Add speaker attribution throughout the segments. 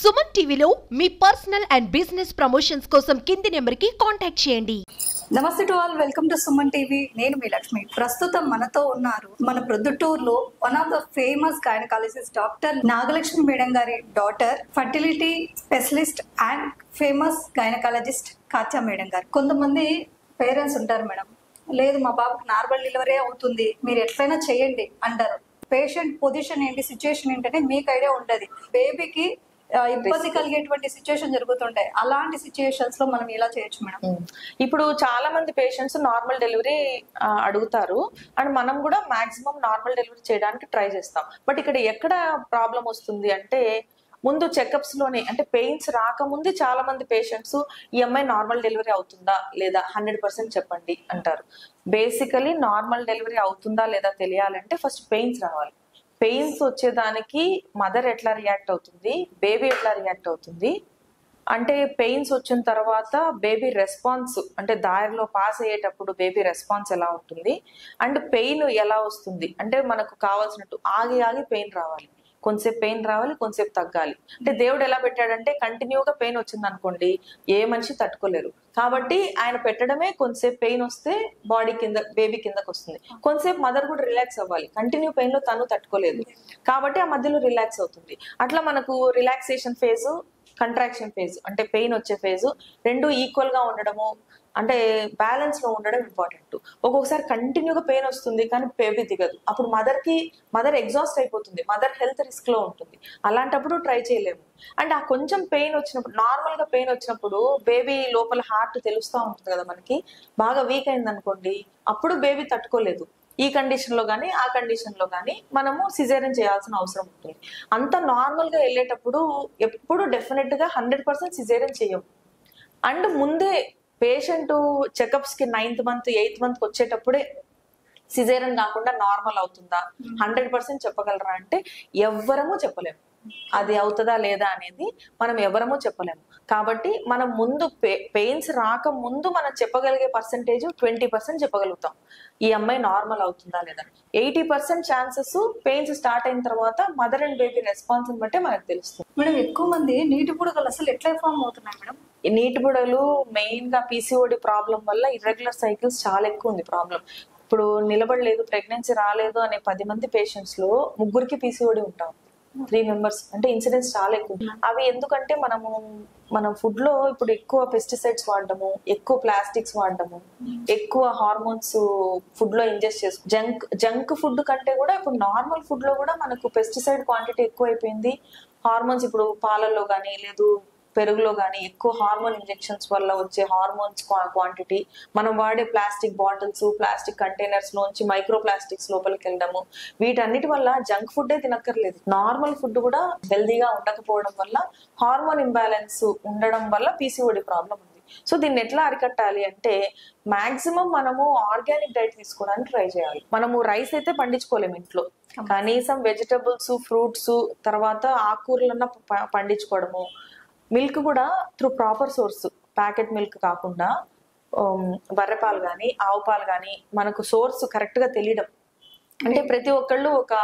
Speaker 1: సుమన్ టీవీలో మీ personal and business promotions కోసం కింది నెంబర్కి కాంటాక్ట్ చేయండి
Speaker 2: namaste to all welcome to Suman TV నేను మీ లక్ష్మి ప్రస్తుతం మనతో ఉన్నారు మన ప్రొద్దుటూరులో one of the famous gynaecologist doctor Nagalakshmi madam గారి daughter fertility specialist and famous gynaecologist Kacha madam garu కొంతమంది పేరెంట్స్ ఉంటారు మేడం లేదు మా బాబుకి నార్మల్ డెలివరీ అవుతుంది మీరు ఎట్లయినా చేయండి అంటారు పేషెంట్ పొజిషన్ ఏంటి సిచ్యుయేషన్ ఏంటంటే మీకు ఐడియా ఉంటది బేబీకి ఆ, ఇబ్బంది కలిగేటువంటి సిచ్యుయేషన్ జరుగుతుంటాయి అలాంటి సిచ్యుయేషన్స్ లో మనం ఎలా చేయొచ్చు మేడం
Speaker 3: ఉమ్. ఇప్పుడు చాలా మంది పేషెంట్స్ నార్మల్ డెలివరీ అడుగుతారు అండ్ మనం కూడా మాక్సిమం నార్మల్ డెలివరీ చేయడానికి ట్రై చేస్తాం బట్ ఇక్కడ ఎక్కడ ప్రాబ్లం వస్తుంది అంటే ముందు చెకప్స్ లోనే అంటే పెయిన్స్ రాకముందే చాలా మంది పేషెంట్స్ ఈ అమ్మాయి నార్మల్ డెలివరీ అవుతుందా లేదా హండ్రెడ్ పర్సెంట్ చెప్పండి అంటారు బేసికలీ నార్మల్ డెలివరీ అవుతుందా లేదా తెలియాలంటే ఫస్ట్ పెయిన్స్ రావాలి పెయిన్స్ వచ్చేదానికి మదర్ ఎట్లా రియాక్ట్ అవుతుంది బేబీ ఎట్లా రియాక్ట్ అవుతుంది అంటే పెయిన్స్ వచ్చిన తర్వాత బేబీ రెస్పాన్స్ అంటే దారిలో పాస్ అయ్యేటప్పుడు బేబీ రెస్పాన్స్ ఎలా ఉంటుంది అండ్ పెయిన్ ఎలా వస్తుంది అంటే మనకు కావాల్సినట్టు ఆగి ఆగి పెయిన్ రావాలి కొంతసేపు పెయిన్ రావాలి కొంతసేపు తగ్గాలి అంటే దేవుడు ఎలా పెట్టాడంటే కంటిన్యూగా పెయిన్ వచ్చింది అనుకోండి ఏ మనిషి తట్టుకోలేరు కాబట్టి ఆయన పెట్టడమే కొంతసేపు పెయిన్ వస్తే బాడీ కింద బేబీ కిందకు వస్తుంది కొంతసేపు మదర్ కూడా రిలాక్స్ అవ్వాలి కంటిన్యూ పెయిన్ లో తను తట్టుకోలేదు కాబట్టి ఆ మధ్యలో రిలాక్స్ అవుతుంది అట్లా మనకు రిలాక్సేషన్ ఫేజ్ కంట్రాక్షన్ ఫేజ్ అంటే పెయిన్ వచ్చే ఫేజ్ రెండు ఈక్వల్ గా ఉండడము అంటే బ్యాలెన్స్ లో ఉండడం ఇంపార్టెంట్ ఒక్కొక్కసారి కంటిన్యూగా పెయిన్ వస్తుంది కానీ బేబీ దిగదు అప్పుడు మదర్ కి మదర్ ఎగ్జాస్ట్ అయిపోతుంది మదర్ హెల్త్ రిస్క్ లో ఉంటుంది అలాంటప్పుడు ట్రై చేయలేము అండ్ ఆ కొంచెం పెయిన్ వచ్చినప్పుడు నార్మల్ గా పెయిన్ వచ్చినప్పుడు బేబీ లోపల హార్ట్ తెలుస్తూ ఉంటుంది కదా మనకి బాగా వీక్ అయింది అనుకోండి అప్పుడు బేబీ తట్టుకోలేదు ఈ కండిషన్ లో కానీ ఆ కండిషన్ లో కానీ మనము సిజేరియన్ చేయాల్సిన అవసరం ఉంటుంది అంత నార్మల్ గా వెళ్ళేటప్పుడు ఎప్పుడు డెఫినెట్ గా హండ్రెడ్ పర్సెంట్ సిజేరియన్ చేయము అండ్ ముందే పేషెంట్ చెకప్స్ కి నైన్త్ మంత్ ఎయిత్ మంత్ వచ్చేటప్పుడే సిజేరియన్ కాకుండా నార్మల్ అవుతుందా హండ్రెడ్ పర్సెంట్ చెప్పగలరా అంటే ఎవ్వరము చెప్పలేము అది అవుతుందా లేదా అనేది మనం ఎవరము చెప్పలేము కాబట్టి మనం ముందు పెయిన్స్ రాక ముందు మనం చెప్పగలిగే పర్సంటేజ్ ట్వంటీ పర్సెంట్ చెప్పగలుగుతాం ఈ అమ్మాయి నార్మల్ అవుతుందా లేదా eighty percent chances pains start అయిన తర్వాత మదర్ అండ్ బేబీ రెస్పాన్స్ బట్టే మనకు తెలుస్తుంది
Speaker 2: మేడం ఎక్కువ మంది నీటి బుడగలు అసలు ఎట్లా ఫామ్ అవుతున్నాయి మేడం
Speaker 3: ఈ నీటి బుడలు మెయిన్ గా పీసీఓడి ప్రాబ్లం వల్ల ఇర్రెగ్యులర్ సైకిల్స్ చాలా ఎక్కువ ఉంది ప్రాబ్లం ఇప్పుడు నిలబడలేదు ప్రెగ్నెన్సీ రాలేదు అనే పది మంది పేషెంట్స్ లో ముగ్గురికి పీసీఓడి ఉంటాం త్రీ మెంబర్స్ అంటే ఇన్సిడెంట్స్ చాలా ఎక్కువ అవి ఎందుకంటే మనము మనం ఫుడ్ లో ఇప్పుడు ఎక్కువ పెస్టిసైడ్స్ వాడడము ఎక్కువ ప్లాస్టిక్స్ వాడడము ఎక్కువ హార్మోన్స్ ఫుడ్ లో ఇంజెస్ట్ చేసుకో జంక్ జంక్ ఫుడ్ కంటే కూడా ఇప్పుడు నార్మల్ ఫుడ్ లో కూడా మనకు పెస్టిసైడ్ క్వాంటిటీ ఎక్కువ అయిపోయింది హార్మోన్స్ ఇప్పుడు పాలల్లో కానీ లేదు పెరుగులో కానీ ఎక్కువ హార్మోన్ ఇంజెక్షన్స్ వల్ల వచ్చే హార్మోన్స్ క్వాంటిటీ మనం వాడే ప్లాస్టిక్ బాటిల్స్ ప్లాస్టిక్ కంటైనర్స్ లోంచి మైక్రో ప్లాస్టిక్స్ లోపలికి వెళ్ళడము వీటన్నిటి వల్ల జంక్ ఫుడ్ తినక్కర్లేదు నార్మల్ ఫుడ్ కూడా హెల్దీగా ఉండకపోవడం వల్ల హార్మోన్ ఇంబ్యాలెన్స్ ఉండడం వల్ల పీసీఓడి ప్రాబ్లం ఉంది సో దీన్ని ఎట్లా అరికట్టాలి అంటే మాక్సిమం మనము ఆర్గానిక్ డైట్ తీసుకోవడానికి ట్రై చేయాలి మనము రైస్ అయితే పండించుకోలేము ఇంట్లో కనీసం వెజిటబుల్స్ ఫ్రూట్స్ తర్వాత ఆకుకూరలన్నా ప- పండించుకోవడము మిల్క్ కూడా through proper source packet milk కాకుండా ఉమ్, బర్రె పాలు కానీ ఆవు పాలు కానీ మనకు సోర్స్ కరెక్ట్ గా తెలియడం అంటే ప్రతి ఒక్కళ్ళు ఒక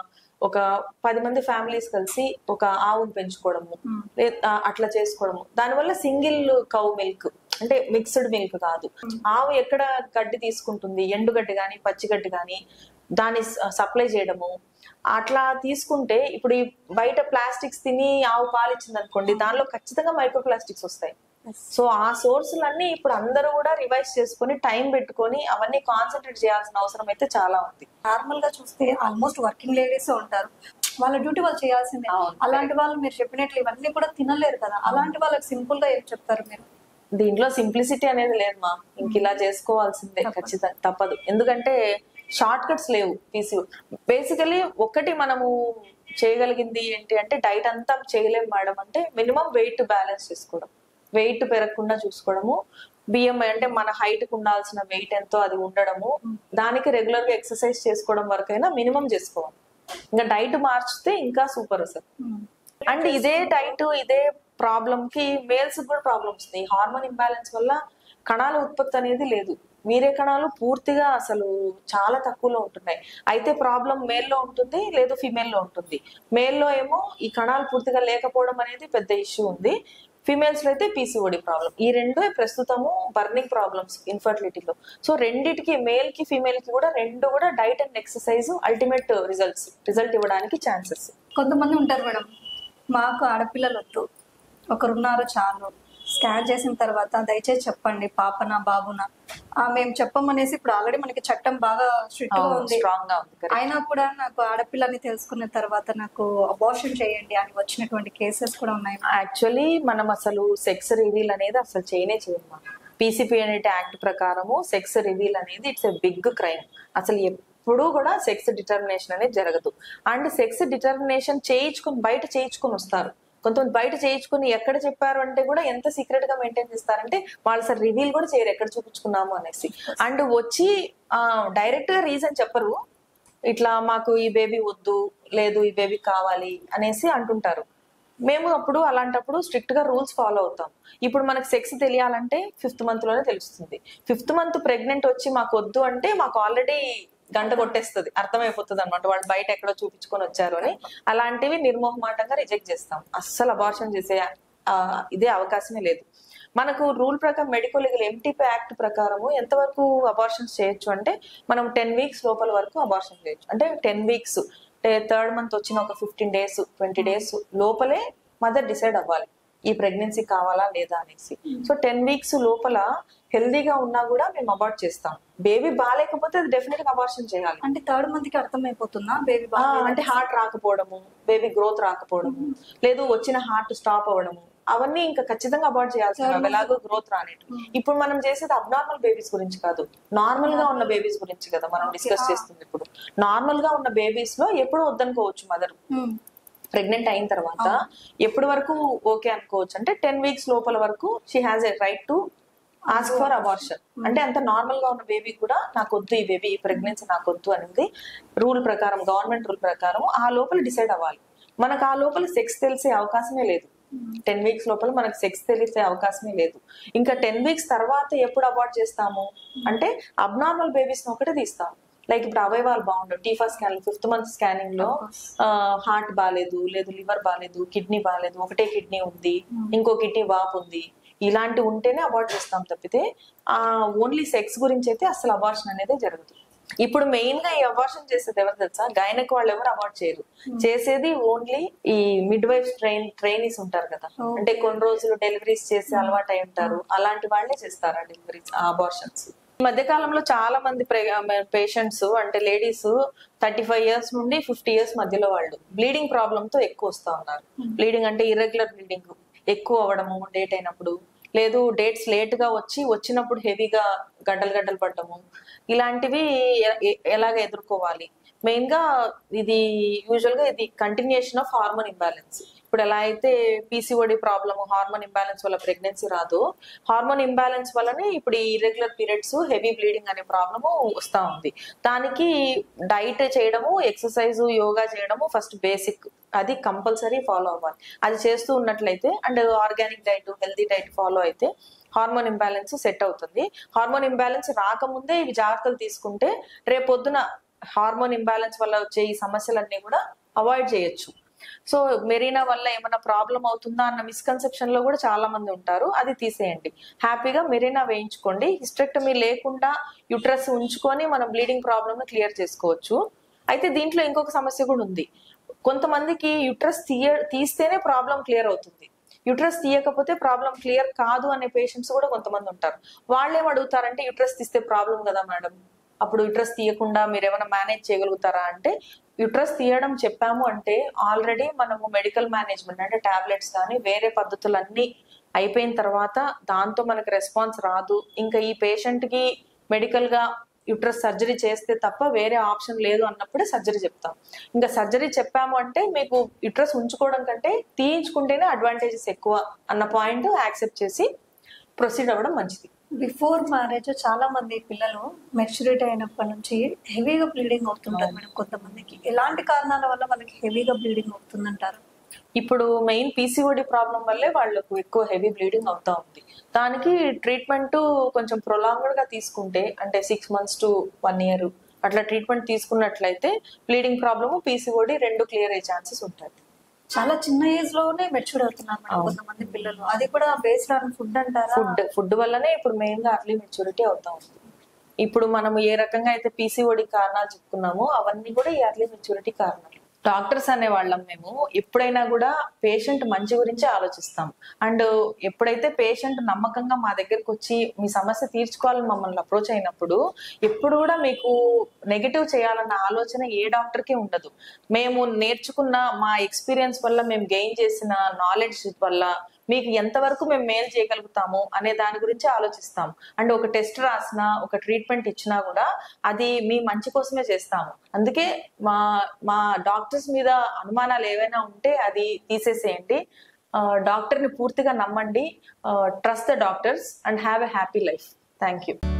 Speaker 3: ఒక పది మంది ఫ్యామిలీస్ కలిసి ఒక ఆవును పెంచుకోవడము లే- ఆ, అట్లా చేసుకోవడము దానివల్ల సింగిల్ కౌ మిల్క్ అంటే మిక్స్డ్ మిల్క్ కాదు ఆవు ఎక్కడ గడ్డి తీసుకుంటుంది ఎండుగడ్డి కానీ పచ్చిగడ్డి కానీ దాన్ని సప్లై చేయడము అట్లా తీసుకుంటే ఇప్పుడు ఈ బయట ప్లాస్టిక్స్ తిని ఆవు పాలు ఇచ్చింది అనుకోండి దానిలో ఖచ్చితంగా మైక్రో ప్లాస్టిక్స్ వస్తాయి సో ఆ సోర్సులన్నీ ఇప్పుడు అందరూ కూడా రివైజ్ చేసుకొని టైం పెట్టుకొని అవన్నీ కాన్సన్ట్రేట్ చేయాల్సిన అవసరం అయితే చాలా ఉంది
Speaker 2: నార్మల్ గా చూస్తే ఆల్మోస్ట్ వర్కింగ్ లేడీస్ ఉంటారు వాళ్ళ డ్యూటీ వాళ్ళు చేయాల్సిందే
Speaker 3: అవును.
Speaker 2: అలాంటి వాళ్ళు మీరు చెప్పినట్లు ఇవన్నీ కూడా తినలేరు కదా అలాంటి వాళ్ళకి సింపుల్ గా ఏం చెప్తారు మీరు
Speaker 3: దీంట్లో సింప్లిసిటీ అనేది లేదు మా ఇంక ఇలా చేసుకోవాల్సిందే ఖచ్చితంగా తప్పదు ఎందుకంటే షార్ట్ కట్స్ లేవు పీసీ బేసికలీ ఒక్కటి మనము చేయగలిగింది ఏంటి అంటే డైట్ అంతా చేయలేం మేడం అంటే మినిమం వెయిట్ బ్యాలెన్స్ చేసుకోవడం వెయిట్ పెరగకుండా చూసుకోవడము బిఎంఐ అంటే మన హైట్ కు ఉండాల్సిన వెయిట్ ఎంతో అది ఉండడము దానికి రెగ్యులర్ గా ఎక్సర్సైజ్ చేసుకోవడం వరకైనా మినిమం చేసుకోవాలి ఇంకా డైట్ మార్చితే ఇంకా సూపర్ అసలు అండ్ ఇదే డైట్ ఇదే ప్రాబ్లం కి మేల్స్ కూడా ప్రాబ్లమ్ వస్తుంది హార్మోన్ ఇంబ్యాలెన్స్ వల్ల కణాల ఉత్పత్తి అనేది లేదు వీర్య కణాలు పూర్తిగా అసలు చాలా తక్కువలో ఉంటున్నాయి అయితే ప్రాబ్లం మేల్లో ఉంటుంది లేదు ఫిమేల్లో ఉంటుంది మేల్లో ఏమో ఈ కణాలు పూర్తిగా లేకపోవడం అనేది పెద్ద ఇష్యూ ఉంది ఫిమేల్స్ లో అయితే పీసీఓడి ప్రాబ్లం ఈ రెండు ప్రస్తుతము బర్నింగ్ ప్రాబ్లమ్స్ ఇన్ఫర్టిలిటీలో సో రెండిటికి మేల్ కి ఫీమేల్ కి కూడా రెండు కూడా diet and exercise ultimate results result ఇవ్వడానికి ఛాన్సెస్
Speaker 2: కొంతమంది ఉంటారు మేడం మాకు ఆడపిల్లలు వద్దు ఒకరున్నారు చాలు స్కాన్ చేసిన తర్వాత దయచేసి చెప్పండి పాపనా బాబునా ఆ, మేము చెప్పమనేసి ఇప్పుడు ఆల్రెడీ మనకి చట్టం బాగా స్ట్రిక్ట్ గా ఉంది
Speaker 3: స్ట్రాంగ్ గా ఉంది correct.
Speaker 2: అయినా కూడా నాకు ఆడపిల్లని తెలుసుకున్న తర్వాత నాకు అబార్షన్ చేయండి అని వచ్చినటువంటి కేసెస్ కూడా ఉన్నాయి
Speaker 3: యాక్చువల్లీ మనం అసలు సెక్స్ రివీల్ అనేది అసలు చేయనే చేయము పీసీపీ అనే యాక్ట్ ప్రకారము సెక్స్ రివీల్ అనేది ఇట్స్ ఎ బిగ్ క్రైమ్ అసలు ఎప్పుడూ కూడా సెక్స్ డిటర్మినేషన్ అనేది జరగదు అండ్ సెక్స్ డిటర్మినేషన్ చేయించుకుని బయట చేయించుకుని వస్తారు కొంతమంది బయట చేయించుకుని ఎక్కడ చెప్పారు అంటే కూడా ఎంత సీక్రెట్ గా మెయింటైన్ చేస్తారంటే వాళ్ళు సార్ రివీల్ కూడా చేయరు ఎక్కడ చూపించుకున్నాము అనేసి అండ్ వచ్చి డైరెక్ట్ గా రీజన్ చెప్పరు ఇట్లా మాకు ఈ బేబీ వద్దు లేదు ఈ బేబీ కావాలి అనేసి అంటుంటారు మేము అప్పుడు అలాంటప్పుడు స్ట్రిక్ట్ గా రూల్స్ ఫాలో అవుతాం ఇప్పుడు మనకు సెక్స్ తెలియాలంటే ఫిఫ్త్ మంత్ లోనే తెలుస్తుంది ఫిఫ్త్ మంత్ ప్రెగ్నెంట్ వచ్చి మాకు వద్దు అంటే మాకు ఆల్రెడీ గంట కొట్టేస్తుంది అర్థమైపోతుంది అనమాట వాళ్ళు బయట ఎక్కడో చూపించుకొని వచ్చారు అని అలాంటివి నిర్మోహమాటంగా రిజెక్ట్ చేస్తాం అస్సలు అబార్షన్ చేసే ఆ, ఇదే అవకాశమే లేదు మనకు రూల్ ప్రకారం మెడికల్ లీగల్ ఎంటీపీ యాక్ట్ ప్రకారము ఎంతవరకు అబార్షన్స్ చేయొచ్చు అంటే మనం టెన్ వీక్స్ లోపల వరకు అబార్షన్ చేయొచ్చు అంటే టెన్ వీక్స్ థర్డ్ మంత్ వచ్చిన ఒక ఫిఫ్టీన్ డేస్ ట్వంటీ డేస్ లోపలే మదర్ డిసైడ్ అవ్వాలి ఈ ప్రెగ్నెన్సీ కావాలా లేదా అనేసి సో టెన్ వీక్స్ లోపల హెల్దీగా ఉన్నా కూడా మేము అబార్ట్ చేస్తాం బేబీ బాగాలేకపోతే అది డెఫినెట్ గా అబార్షన్ చేయాలి
Speaker 2: అంటే థర్డ్ మంత్ కి అర్థమైపోతుందా బేబీ
Speaker 3: ఆ, అంటే హార్ట్ రాకపోవడము బేబీ గ్రోత్ రాకపోవడము లేదు వచ్చిన హార్ట్ స్టాప్ అవ్వడము అవన్నీ ఇంకా ఖచ్చితంగా అబార్ట్ చేయాల్సిన ఎలాగో గ్రోత్ రానేటు ఇప్పుడు మనం చేసేది అబ్నార్మల్ బేబీస్ గురించి కాదు నార్మల్ గా ఉన్న బేబీస్ గురించి కదా మనం డిస్కస్ చేస్తుంది ఇప్పుడు నార్మల్ గా ఉన్న బేబీస్ లో ఎప్పుడో వద్దనుకోవచ్చు మదర్ ప్రెగ్నెంట్ అయిన తర్వాత ఎప్పటి వరకు ఓకే అనుకోవచ్చు అంటే టెన్ వీక్స్ లోపల వరకు she has a right to ask for abortion అంటే అంత నార్మల్ గా ఉన్న బేబీ కూడా నాకు వద్దు ఈ బేబీ ఈ ప్రెగ్నెన్సీ నాకు వద్దు అనేది రూల్ ప్రకారం గవర్నమెంట్ రూల్ ప్రకారం ఆ లోపల డిసైడ్ అవ్వాలి మనకు ఆ లోపల సెక్స్ తెలిసే అవకాశమే లేదు టెన్ వీక్స్ లోపల మనకు సెక్స్ తెలిసే అవకాశమే లేదు ఇంకా టెన్ వీక్స్ తర్వాత ఎప్పుడు అబార్ట్ చేస్తాము అంటే అబ్నార్మల్ బేబీస్ ఒకటే తీస్తాం లైక్ ఇప్పుడు అవయవాలు బాగుండవు TIFFA scan fifth month scanning లో హార్ట్ బాగాలేదు లేదు లివర్ బాగాలేదు కిడ్నీ బాగాలేదు ఒకటే కిడ్నీ ఉంది ఇంకో కిడ్నీ వాపు ఉంది ఇలాంటి ఉంటేనే అబార్ట్ చేస్తాం తప్పితే ఆ ఓన్లీ సెక్స్ గురించి అయితే అసలు అబార్షన్ అనేది జరగదు ఇప్పుడు మెయిన్ గా ఈ అబార్షన్ చేసేది ఎవరు తెలుసా గైనక్ వాళ్ళు ఎవరు అబార్ట్ చేయరు చేసేది ఓన్లీ ఈ మిడ్ వైఫ్ ట్రైన్ ట్రైనీస్ ఉంటారు కదా అంటే కొన్ని రోజులు డెలివరీస్ చేసి అలవాటు అయి ఉంటారు అలాంటి వాళ్ళే చేస్తారు ఆ డెలివరీస్ ఆ అబార్షన్స్ ఈ మధ్య కాలంలో చాలా మంది పేషెంట్స్ అంటే లేడీస్ థర్టీ ఫైవ్ ఇయర్స్ నుండి ఫిఫ్టీ ఇయర్స్ మధ్యలో వాళ్ళు బ్లీడింగ్ ప్రాబ్లమ్ తో ఎక్కువ వస్తా ఉన్నారు బ్లీడింగ్ అంటే ఇర్రెగ్యులర్ బ్లీడింగ్ ఎక్కువ అవ్వడము డేట్ అయినప్పుడు లేదు డేట్స్ లేట్ గా వచ్చి వచ్చినప్పుడు హెవీగా గడ్డలు గడ్డలు పడ్డము ఇలాంటివి ఎ- ఎ- ఎలాగ ఎదుర్కోవాలి మెయిన్ గా ఇది యూజువల్ గా ఇది కంటిన్యూషన్ ఆఫ్ హార్మోన్ ఇంబ్యాలెన్స్ ఇప్పుడు ఎలా అయితే పీసీఓడి ప్రాబ్లమ్ హార్మోన్ ఇంబ్యాలెన్స్ వల్ల ప్రెగ్నెన్సీ రాదు హార్మోన్ ఇంబ్యాలెన్స్ వల్లనే ఇప్పుడు ఈ ఇర్రెగ్యులర్ పీరియడ్స్ హెవీ బ్లీడింగ్ అనే ప్రాబ్లము వస్తా ఉంది దానికి డైట్ చేయడము ఎక్సర్సైజ్ యోగా చేయడము ఫస్ట్ బేసిక్ అది కంపల్సరీ ఫాలో అవ్వాలి అది చేస్తూ ఉన్నట్లయితే and organic diet healthy diet follow అయితే హార్మోన్ ఇంబ్యాలెన్స్ సెట్ అవుతుంది హార్మోన్ ఇంబ్యాలెన్స్ రాకముందే ఇవి జాగ్రత్తలు తీసుకుంటే రేపొద్దున హార్మోన్ ఇంబ్యాలెన్స్ వల్ల వచ్చే ఈ సమస్యలన్నీ కూడా అవాయిడ్ చేయొచ్చు సో మెరీనా వల్ల ఏమైనా ప్రాబ్లం అవుతుందా అన్న మిస్కన్సెప్షన్ లో కూడా చాలా మంది ఉంటారు అది తీసేయండి హ్యాపీగా మెరీనా వేయించుకోండి హిస్టెక్టమీ లేకుండా యుట్రస్ ఉంచుకొని మనం బ్లీడింగ్ ప్రాబ్లమ్ క్లియర్ చేసుకోవచ్చు అయితే దీంట్లో ఇంకొక సమస్య కూడా ఉంది కొంతమందికి యుట్రస్ తీయ తీస్తేనే ప్రాబ్లం క్లియర్ అవుతుంది యుట్రస్ తీయకపోతే ప్రాబ్లం క్లియర్ కాదు అనే పేషెంట్స్ కూడా కొంతమంది ఉంటారు వాళ్ళు ఏం అడుగుతారంటే యుట్రస్ తీస్తే ప్రాబ్లం కదా మేడం అప్పుడు యుట్రస్ తీయకుండా మీరు ఏమైనా మేనేజ్ చేయగలుగుతారా అంటే యుట్రస్ తీయడం చెప్పాము అంటే ఆల్రెడీ మనము మెడికల్ మేనేజ్మెంట్ అంటే టాబ్లెట్స్ కానీ వేరే పద్ధతులన్నీ అయిపోయిన తర్వాత దాంతో మనకి రెస్పాన్స్ రాదు ఇంకా ఈ పేషెంట్ కి మెడికల్ గా యుట్రస్ సర్జరీ చేస్తే తప్ప వేరే ఆప్షన్ లేదు అన్నప్పుడే సర్జరీ చెప్తాం ఇంకా సర్జరీ చెప్పాము అంటే మీకు యుట్రస్ ఉంచుకోవడం కంటే తీయించుకుంటేనే అడ్వాంటేజెస్ ఎక్కువ అన్న పాయింట్ యాక్సెప్ట్ చేసి ప్రొసీడ్ అవ్వడం మంచిది
Speaker 2: బిఫోర్ మ్యారేజ్ చాలా మంది పిల్లలు మెచ్యూరిటీ అయినప్పటి నుంచి హెవీగా బ్లీడింగ్ అవుతుంటారు మేడం కొంతమందికి ఎలాంటి కారణాల వల్ల వాళ్ళకి హెవీగా బ్లీడింగ్ అవుతుందంటారు
Speaker 3: ఇప్పుడు మెయిన్ పీసీఓడి ప్రాబ్లం వల్లే వాళ్ళకు ఎక్కువ హెవీ బ్లీడింగ్ అవుతా ఉంది దానికి ట్రీట్మెంట్ కొంచెం ప్రొలాంగ్డ్ గా తీసుకుంటే అంటే six months to one year అట్లా ట్రీట్మెంట్ తీసుకున్నట్లయితే బ్లీడింగ్ ప్రాబ్లమ్ పీసీఓడి రెండు క్లియర్ అయ్యే ఛాన్సెస్ ఉంటాయి
Speaker 2: చాలా చిన్న ఏజ్ లోనే మెచ్యూర్ అవుతున్నారు మేడం కొంతమంది పిల్లలు అది కూడా బేస్డ్ ఆన్ ఫుడ్ అంటారా
Speaker 3: ఫుడ్ ఫుడ్ వల్లనే ఇప్పుడు మెయిన్ గా అర్లీ మెచ్యూరిటీ అవుతా ఉంది ఇప్పుడు మనం ఏ రకంగా అయితే పీసీఓడి కారణాలు చెప్పుకున్నామో అవన్నీ కూడా ఈ అర్లీ మెచ్యూరిటీ కారణాలు డాక్టర్స్ అనే వాళ్ళం మేము ఎప్పుడైనా కూడా పేషెంట్ మంచి గురించి ఆలోచిస్తాం అండ్ ఎప్పుడైతే పేషెంట్ నమ్మకంగా మా దగ్గరకు వచ్చి మీ సమస్య తీర్చుకోవాలని మమ్మల్ని అప్రోచ్ అయినప్పుడు ఎప్పుడు కూడా మీకు నెగటివ్ చేయాలన్న ఆలోచన ఏ డాక్టర్కి ఉండదు మేము నేర్చుకున్న మా ఎక్స్పీరియన్స్ వల్ల మేము గెయిన్ చేసిన నాలెడ్జ్ వల్ల మీకు ఎంతవరకు మేము మేలు చేయగలుగుతాము అనే దాని గురించి ఆలోచిస్తాం అండ్ ఒక టెస్ట్ రాసినా ఒక ట్రీట్మెంట్ ఇచ్చినా కూడా అది మీ మంచి కోసమే చేస్తాము అందుకే మా మా డాక్టర్స్ మీద అనుమానాలు ఏవైనా ఉంటే అది తీసేసేయండి డాక్టర్ని పూర్తిగా నమ్మండి trust the doctors and have a happy life thank you